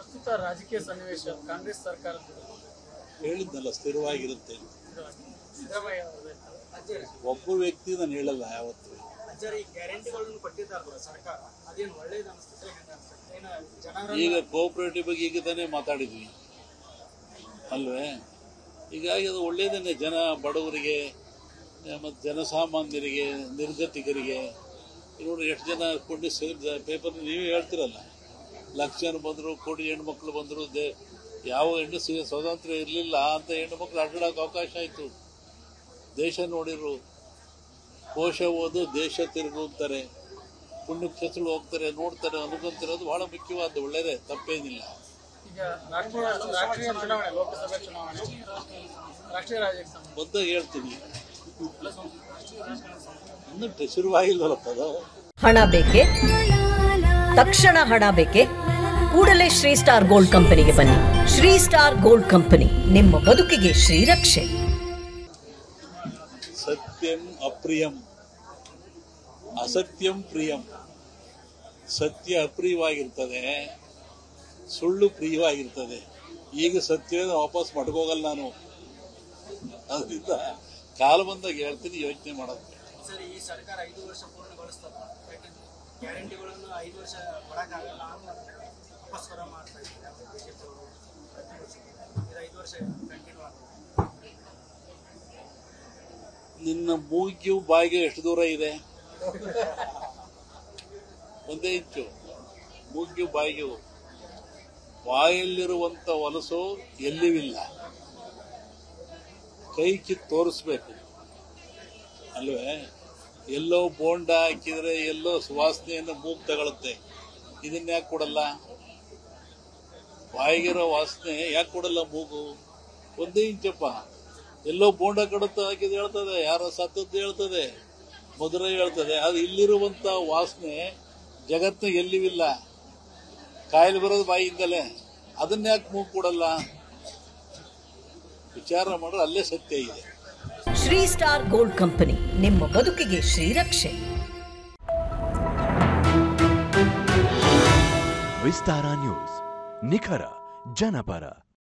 ಪ್ರಸ್ತುತ ರಾಜಕೀಯ ಸನ್ನಿವೇಶ ಕಾಂಗ್ರೆಸ್ ಸರ್ಕಾರದ ಹೇಳಿದ್ನಲ್ಲ ಸ್ಥಿರವಾಗಿರುತ್ತೆ ಸಿದ್ದರಾಮಯ್ಯ ಅವರದ್ದು. ಒಬ್ಬ ವ್ಯಕ್ತಿ ನಾನು ಹೇಳಲ್ಲ ಯಾವತ್ತು ಅಜ್ಜರ ಈ ಗ್ಯಾರಂಟಿಗಳನ್ನು ಕೊಟ್ಟಿದ್ದಾರಲ್ಲ ಸರ್ಕಾರ ಅದೇನು ಒಳ್ಳೇದು ಅನಿಸ್ತದೆ ಹೆಂಗ ಅನ್ಸುತ್ತೆ ಏನ ಜನರ ಈಗ ಕೋಆಪರೇಟಿವ್ ಬಗ್ಗೆ ಈಗ ತಾನೇ ಮಾತಾಡಿದ್ವಿ ಅಲ್ವೇ ಹೀಗಾಗಿ ಅದು ಒಳ್ಳೇದೇನೆ ಜನ ಬಡವರಿಗೆ ಮತ್ತು ಜನಸಾಮಾನ್ಯರಿಗೆ ನಿರ್ಗತಿಕರಿಗೆ ಈಗ ನೋಡಿ ಎಷ್ಟು ಜನ ಕೊಂಡು ಪೇಪರ್ ನೀವೇ ಹೇಳ್ತಿರಲ್ಲ ಲಕ್ಷ ಜನ ಬಂದರು ಕೋಟಿ ಹೆಣ್ಮಕ್ಳು ಬಂದರು ದೇ ಯಾವ ಹೆಣ್ಣು ಸ್ವಾತಂತ್ರ್ಯ ಇರಲಿಲ್ಲ ಅಂತ ಹೆಣ್ಣುಮಕ್ಳು ಅಡ್ಡಾಡೋಕೆ ಅವಕಾಶ ಆಯಿತು ದೇಶ ನೋಡಿರು ಕೋಶ ಓದು ದೇಶ ತಿರುಗು ಅಂತಾರೆ ಪುಣ್ಯಕ್ಷೇತ್ರಗಳು ಹೋಗ್ತಾರೆ ನೋಡ್ತಾರೆ ಅನುಕಂತಿರೋದು ಬಹಳ ಮುಖ್ಯವಾದ ಒಳ್ಳೇದೇ ತಪ್ಪೇನಿಲ್ಲ ಈಗ ರಾಷ್ಟ್ರೀಯ ರಾಷ್ಟ್ರೀಯ ಚುನಾವಣೆ ಲೋಕಸಭೆ ಚುನಾವಣೆ ರಾಷ್ಟ್ರೀಯ ರಾಜಕೀಯ ಸಂಬಂಧ ಬಂದಾಗ ಹೇಳ್ತೀನಿ ಇನ್ನೂ ಶುರುವಾಗಿಲ್ವಲ್ಲಪ್ಪ ಅದು ಹಣ ಬೇಕೆ ತಕ್ಷಣ ಹಣ ಬೇಕೆ ಕೂಡಲೇ ಶ್ರೀ ಸ್ಟಾರ್ ಗೋಲ್ಡ್ ಕಂಪನಿಗೆ ಬನ್ನಿ ಶ್ರೀ ಸ್ಟಾರ್ ಗೋಲ್ಡ್ ಕಂಪನಿ ನಿಮ್ಮ ಬದುಕಿಗೆ ಶ್ರೀರಕ್ಷೆ ಸತ್ಯಂ ಅಪ್ರಿಯಂ ಅಸತ್ಯಂ ಪ್ರಿಯಂ ಸತ್ಯ ಅಪ್ರಿಯವಾಗಿರ್ತದೆ ಸುಳ್ಳು ಪ್ರಿಯವಾಗಿರ್ತದೆ ಈಗ ಸತ್ಯವನ್ನು ವಾಪಸ್ ಮಡ್ಕೋಗಲ್ಲ ನಾನು ಅದರಿಂದ ಕಾಲ ಬಂದಾಗ ಹೇಳ್ತೀನಿ ಯೋಚನೆ ಮಾಡೋದು ಸರಿ ಈ ಸರ್ಕಾರ ಐದು ವರ್ಷ ಪೂರ್ಣಗೊಳಿಸ್ತದ ಗ್ಯಾರಂಟಿಗಳನ್ನು ಐದು ವರ್ಷ ಕೊಡಕ್ಕಾಗಲ್ಲ ಅಂತ ವಾಪಸ್ವರ ಮಾಡ್ತಾ ಇದ್ದಾರೆ ಬಿಜೆಪಿ ಅವರು ಪ್ರತಿ ವರ್ಷ ಇದು ಐದು ವರ್ಷ ಕಂಟಿನ್ಯೂ ಆಗ್ತದೆ ನಿನ್ನ ಮೂಗಿಯು ಬಾಯಿಗೆ ಎಷ್ಟು ದೂರ ಇದೆ ಒಂದೇ ಇಂಚು ಮೂಗಿಯು ಬಾಯಿಗೆ ಬಾಯಲ್ಲಿರುವಂತ ಹೊಲಸು ಎಲ್ಲಿವಿಲ್ಲ ಕೈ ಕಿತ್ತು ತೋರಿಸ್ಬೇಕು ಅಲ್ವೇ ಎಲ್ಲೋ ಬೋಂಡ ಹಾಕಿದ್ರೆ ಎಲ್ಲೋ ಸುವಾಸನೆಯನ್ನು ಮೂಗು ತಗೊಳುತ್ತೆ ಇದನ್ನ ಯಾಕೆ ಕೊಡಲ್ಲ ಬಾಯಿಗಿರೋ ವಾಸನೆ ಯಾಕೆ ಕೊಡಲ್ಲ ಮೂಗು ಒಂದೇ ಇಂಚಪ್ಪ ಎಲ್ಲೋ ಬೋಂಡ ಕಡುತ್ತ ಹಾಕಿದ್ ಹೇಳ್ತದೆ ಯಾರೋ ಸತ್ತದ್ದು ಹೇಳ್ತದೆ ಮಧುರ ಹೇಳ್ತದೆ ಅದು ಇಲ್ಲಿರುವಂತ ವಾಸನೆ ಜಗತ್ತು ಎಲ್ಲಿವಿಲ್ಲ ಕಾಯಿಲೆ ಬರೋದು ಬಾಯಿಯಿಂದಲೇ ಅದನ್ನ ಯಾಕೆ ಮೂಗು ಕೊಡಲ್ಲ ವಿಚಾರ ಮಾಡ್ರೆ ಅಲ್ಲೇ ಸತ್ಯ ಇದೆ ಶ್ರೀ ಸ್ಟಾರ್ ಗೋಲ್ಡ್ ಕಂಪನಿ ನಿಮ್ಮ ಬದುಕಿಗೆ ಶ್ರೀರಕ್ಷೆ ವಿಸ್ತಾರ ನ್ಯೂಸ್ ನಿಖರ ಜನಪರ